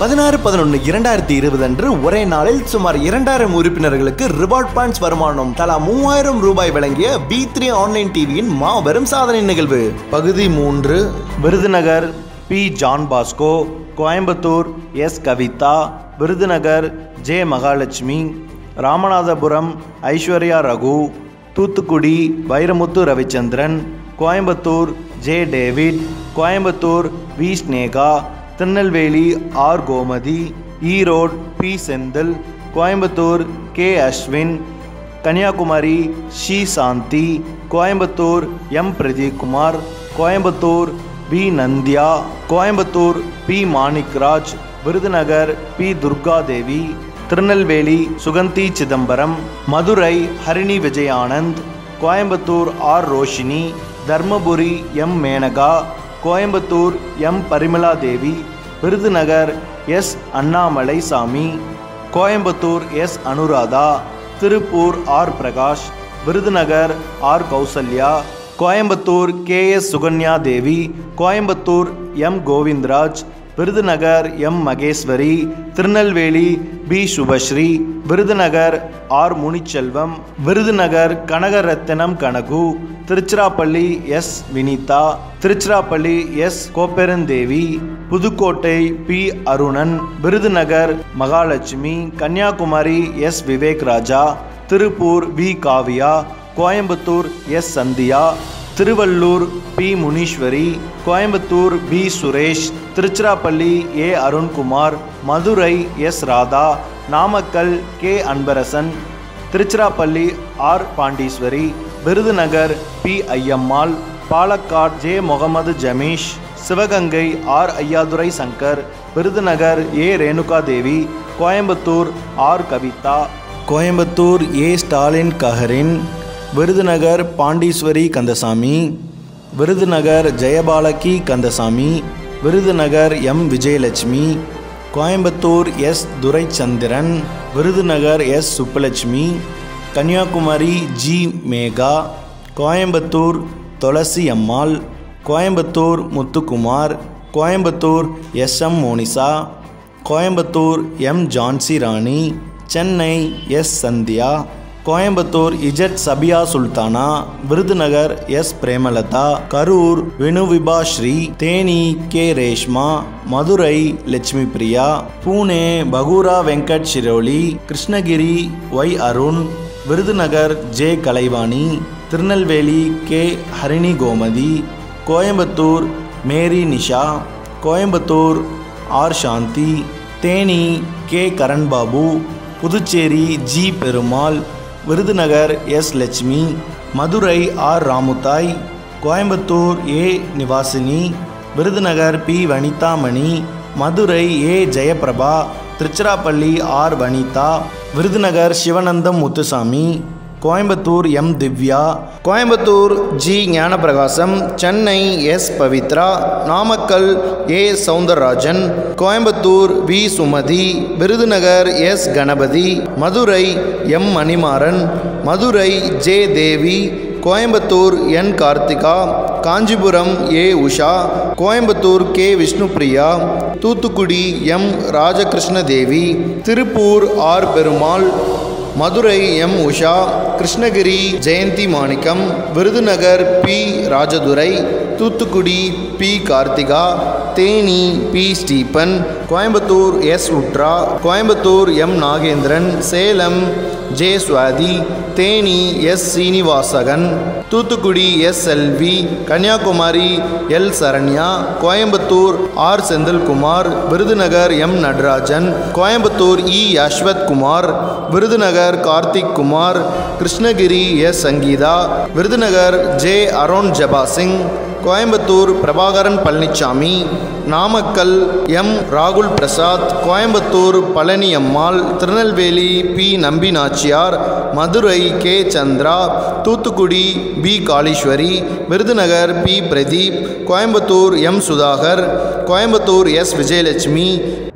பதினாறு பதினொன்று இரண்டாயிரத்தி இருபது அன்று ஒரே நாளில் சுமார் இரண்டாயிரம் உறுப்பினர்களுக்கு ரிவார்ட் பாயிண்ட்ஸ் வருமானம் தலா மூவாயிரம் ரூபாய் வழங்கிய பி த்ரீ ஆன்லைன் டிவியின் மாபெரும் சாதனை நிகழ்வு பகுதி மூன்று Virudhunagar P John Bosco Coimbatore S Kavitha Virudhunagar J Mahalakshmi Ramanathapuram Aishwarya Raghu Thoothukudi Vairamuthu Ravichandran Coimbatore J David Coimbatore V Sneha Tirunelveli R Gomathi Erode P Senthil Coimbatore K Ashwin Kanyakumari ஷி Shanthi Coimbatore M Pradeepkumar Coimbatore P Nandhiya Coimbatore P Manikraj Virudhunagar P Durgadevi Tirunelveli Suganthi Chidambaram Madurai Harini Vijayanand Coimbatore R Roshini Dharmapuri M Menaka Coimbatore M Parimala Devi Virudhunagar S Annamalai சாமி Coimbatore S Anuradha Tiruppur R Prakash Virudhunagar R Kousalya Coimbatore K S Sukanya Devi Coimbatore M Govindraj Virudhunagar M Maheswari Tirunelveli P Subashree Virudhunagar R Munichelvam Virudhunagar Kanagarathinam Kanagu Tiruchirappalli S Vinitha Tiruchirappalli S Kopperundevi Pudukkottai P Arunan Virudhunagar Mahalakshmi Kanyakumari S Vivek Raja Tiruppur V Kavya Coimbatore S Sandhya Tiruvallur P Muneeswari Coimbatore P Suresh Tiruchirappalli A Arunkumar Madurai S Radha Namakkal K Anbarasan Tiruchirappalli R Pandeeswari Virudhunagar B Ayyammal Palakkad J Mohammed Jamish Sivaganga R Ayyadurai Shankar Virudhunagar A Renuka Devi Coimbatore R Kavitha Coimbatore A Stalin கஹரின் விருதுநகர் பாண்டீஸ்வரி கந்தசாமி விருதுநகர் ஜெயபாலகி Kandasamy Virudhunagar M Vijayalakshmi Coimbatore S Duraichandran Virudhunagar S Subbulakshmi Kanyakumari G Megha Coimbatore Thulasi Ammal Coimbatore Muthukumar Coimbatore S M Monisha Coimbatore M Jhansi Rani Chennai S Sandhya Coimbatore Z Safiya Sultana Virudhunagar S Premalatha Karur வினுவிபா Sri Theni K Reshma Madurai Lakshmi Priya Pune பகூரா Venkat Shiroli Krishnagiri Y Arun Virudhunagar J Kalaivani Tirunelveli K Harini Gomathi Coimbatore Mary Nisha Coimbatore R Shanthi Theni K Karanbabu Puducherry G Perumal Virudhunagar S Lakshmi Madurai R Ramuthai Coimbatore A Nivasini Virudhunagar P Vanithamani Madurai A Jayaprabha Tiruchirappalli R Vanitha Virudhunagar Sivanandam Muthusamy Coimbatore M Divya Coimbatore G Gnanaprakasam Chennai S Pavithra Namakkal A Soundararajan Coimbatore V Sumathi Virudhunagar S Ganapathi Madurai M Manimaran Madurai J Devi Coimbatore N Karthika Kanchipuram A Usha Coimbatore K Vishnupriya Thoothukudi M Rajakrishna Devi Tiruppur R Perumal Madurai M Usha Krishnagiri Jayanthi Manickam Virudhunagar P Rajadurai Thoothukudi P Karthika Theni P Stephen Coimbatore S உட்ரா Coimbatore M Nagendran Salem J Swathi Theni S Srinivasagan Thoothukudi S எல்வி Kanyakumari L Saranya Coimbatore R Senthilkumar Virudhunagar M Natarajan Coimbatore E Yashwanth Kumar Virudhunagar Karthik Kumar Krishnagiri S Sangeetha Virudhunagar J Arun ஜபா Singh Coimbatore Prabhakaran Palanisamy Namakkal M ராகுல் Prasad Coimbatore Palani Ammal Tirunelveli P Nambi Nachiyar Madurai K Chandra Thoothukudi P Kaleeswari Virudhunagar P Pradeep Coimbatore M Sudhakar Coimbatore S Vijayalakshmi